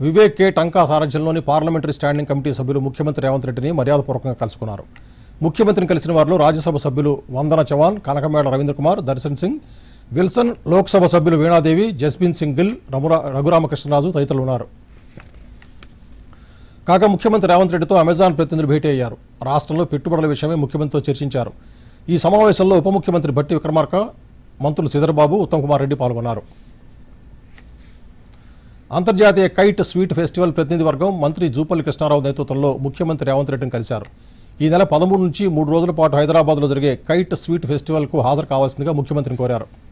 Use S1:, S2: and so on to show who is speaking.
S1: Vivek K Tanka సారథ్యంలోని parliamentary standing committee సభ్యులు ముఖ్యమంత్రి రేవంత్ రెడ్డిని మర్యాదపూర్వకంగా కలుసుకున్నారు ముఖ్యమంత్రిని కలిసిన వారిలో రాజ్యసభ సభ్యులు వందన చవాన్ కనకమేడ రవీంద్ర కుమార్ దర్శన్ సింగ్ విల్సన్ లోక్సభ సభ్యులు వీణాదేవి జస్బీన్ సింగ్ గిల్ రఘురా రఘురామకృష్ణరాజు తదితరులు ఉన్నారు కాగా ముఖ్యమంత్రి రేవంత్ రెడ్డితో అమెజాన్ ప్రతినిధులు భేటీ అయ్యారు రాష్ట్రంలో పెట్టుబడుల విషయమై ముఖ్యమంత్రితో చర్చించారు ఈ సమావేశంలో ఉప ముఖ్యమంత్రి భట్టి విక్రమార్క మంత్రులు శ్రీధర్బాబు ఉత్తమ్ కుమార్ రెడ్డి పాల్గొన్నారు అంతర్జాతీయ కైట్ స్వీట్ ఫెస్టివల్ ప్రతినిధి వర్గం మంత్రి జూపల్లి కృష్ణారావు నేతృత్వంలో ముఖ్యమంత్రి రేవంత్ రెడ్డిని కలిశారు ఈ నెల పదమూడు నుంచి మూడు రోజుల పాటు హైదరాబాద్లో జరిగే కైట్ స్వీట్ ఫెస్టివల్కు హాజరు కావాల్సిందిగా ముఖ్యమంత్రిని కోరారు